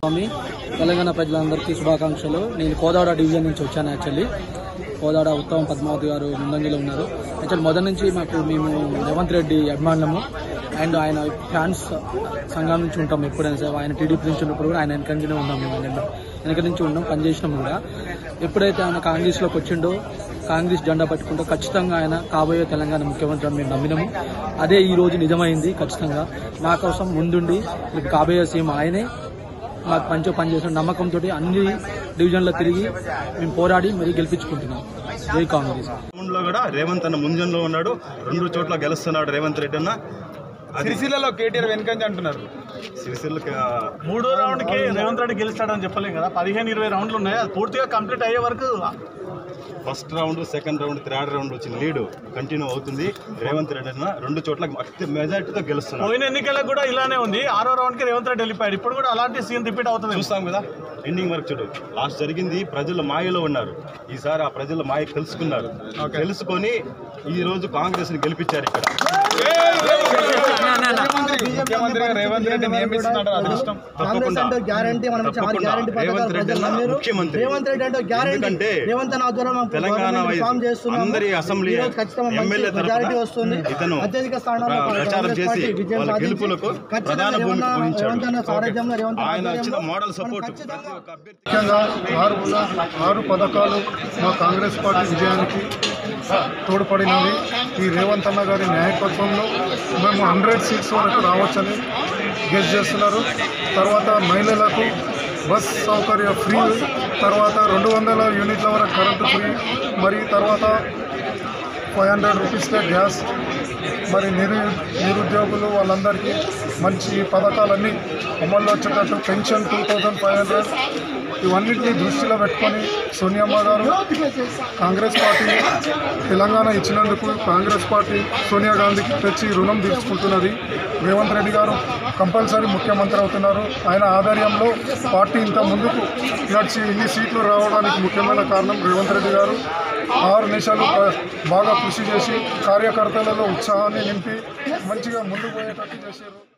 స్వామి తెలంగాణ ప్రజలందరికీ శుభాకాంక్షలు నేను కోదాడ డివిజన్ నుంచి వచ్చాను యాక్చువల్లీ కోదాడ ఉత్తమ పద్మావతి గారు ముందంజలో ఉన్నారు యాక్చువల్ మొదటి నుంచి మాకు మేము రేవంత్ రెడ్డి అభిమానులము అండ్ ఆయన ఫ్యాన్స్ సంఘం నుంచి ఉంటాం ఎప్పుడైనా సరే ఆయన టీడీపీ నుంచి ఉన్నప్పుడు కూడా ఆయన వెనక నుంచినే ఉన్నాం మేము ఆయన వెనక నుంచి ఉన్నాం పనిచేసినాం కూడా ఎప్పుడైతే ఆయన కాంగ్రెస్లోకి వచ్చిండో కాంగ్రెస్ జెండా పట్టుకుంటూ ఖచ్చితంగా ఆయన కాబోయే తెలంగాణ ముఖ్యమంత్రి అని మేము నమ్మినాము అదే ఈ రోజు నిజమైంది ఖచ్చితంగా మా కోసం ముందుండి ఇప్పుడు కాబోయే సీఎం ఆయనే మాకు మంచిగా పనిచేసిన నమ్మకంతో అన్ని డివిజన్లో తిరిగి మేము పోరాడి మరీ గెలిపించుకుంటున్నాం జై కాంగ్రెస్ లో కూడా రేవంత్ అన్న ముంజంలో ఉన్నాడు రెండు చోట్ల గెలుస్తున్నాడు రేవంత్ రెడ్డి అన్న అది సిరిసిల్లలో కేటీఆర్ వెనుకంజ అంటున్నారు సిరిసిల్లకి మూడో రౌండ్ కి రేవంత్ రెడ్డి గెలుస్తాడని చెప్పలేం కదా పదిహేను ఇరవై రౌండ్లు ఉన్నాయి అది పూర్తిగా కంప్లీట్ అయ్యే వరకు first round second round third round వచ్చిన లీడ్ కంటిన్యూ అవుతుంది రేవంత్ రెడ్డి అన్న రెండు చోట్ల అతి మెజార్టీతో గెలుస్తున్నాడు పోయిన ఎన్నికలకు కూడా ఇలానే ఉంది ఆరో రౌండ్ కి రేవంత్ రెడ్డి వెళ్ళిపోయాడు ఇప్పుడు కూడా అలాంటి సీన్ రిపీట్ అవుతుంది చూస్తాం కదా ఎండింగ్ వరకు చూడు లాస్ట్ జరిగింది ప్రజల మాయలో ఉన్నారు ఈసారి ఆ ప్రజల మాయ తెలుసుకున్నారు తెలుసుకొని ఈ రోజు కాంగ్రెస్ ని గెలిపించారు ఇక్కడ ముఖ్యమంత్రిగా రేవంత్ రెడ్డి నియమిస్తున్నాడు అదృష్టం కాంగ్రెస్ అంటే గ్యారంటీ మనం ఇచ్చిన ఆరు తప్పకుండా. గ్యారంటీ రేవంత్ పథకాలు రెడ్డి ప్రజలు అన్న నమ్మారు. ముఖ్యమంత్రి. రేవంత్ రెడ్డి అంటే గ్యారంటీ ఎందుకంటే రేవంత్ అన్న ఆధ్వర్యంలో మనం తెలంగాణ గవర్నమెంట్ వైజ్ ఫామ్ చేస్తున్నాము. అందరి అసెంబ్లీ ఈ రోజు ఖచ్చితంగా మంచి ఎమ్మెల్యే మెజారిటీ తరఫున వస్తుంది ఇతను అత్యధిక స్థానాల్లో ప్ర- ప్రచారం కాంగ్రెస్ చేసి పార్టీ విజయం వాళ్ళ సాధించి గెలుపులకు ఖచ్చితంగా ప్రధాన భూమిక రేవంత్ అన్న- వహించాడు రేవంత్ అన్న సారథ్యంలో రేవంత్ అన్న ఆయన ఆధ్వర్యంలో వచ్చిన మోడల్ సపోర్ట్ మనం ఖచ్చితంగా ప్రతి ఒక్క అభ్యర్థి ముఖ్యంగా ఆరు ఆరు పథకాలు మా కాంగ్రెస్ పార్టీ విజయానికి తోడ్పడినవి ఈ రేవంత్ అన్న గారి నాయకత్వంలో మేము హండ్రెడ్ సీట్స్ వరకు రావచ్చని గెస్ చేస్తున్నారు తర్వాత మహిళలకు బస్ సౌకర్య ఫ్రీ తర్వాత రెండు వందల యూనిట్ల వరకు కరెంటు ఫ్రీ మరి తర్వాత ఫైవ్ హండ్రెడ్ రూపీస్కే గ్యాస్ మరి నిరు నిరుద్యోగులు వాళ్ళందరికీ మంచి పథకాలన్నీ అమల్లో వచ్చేటట్టు pension two thousand five hundred ఇవన్నిటిని దృష్టిలో పెట్టుకొని సోనియమ్మ గారు కాంగ్రెస్ పార్టీ తెలంగాణ ఇచ్చినందుకు కాంగ్రెస్ పార్టీ సోనియా గాంధీకి తెచ్చి రుణం తీర్చుకుంటున్నది రేవంత్ రెడ్డి గారు కంపల్సరీ ముఖ్యమంత్రి అవుతున్నారు ఆయన ఆధ్వర్యంలో పార్టీ ఇంత ముందుకు నడిచి ఇన్ని సీట్లు రావడానికి ముఖ్యమైన కారణం రేవంత్ రెడ్డి గారు ఆరు నిమిషాలు ప్ర- బాగా కృషి చేసి కార్యకర్తలలో ఉత్సాహాన్ని నింపి మంచిగా ముందుకు పోయేటట్టు చేశారు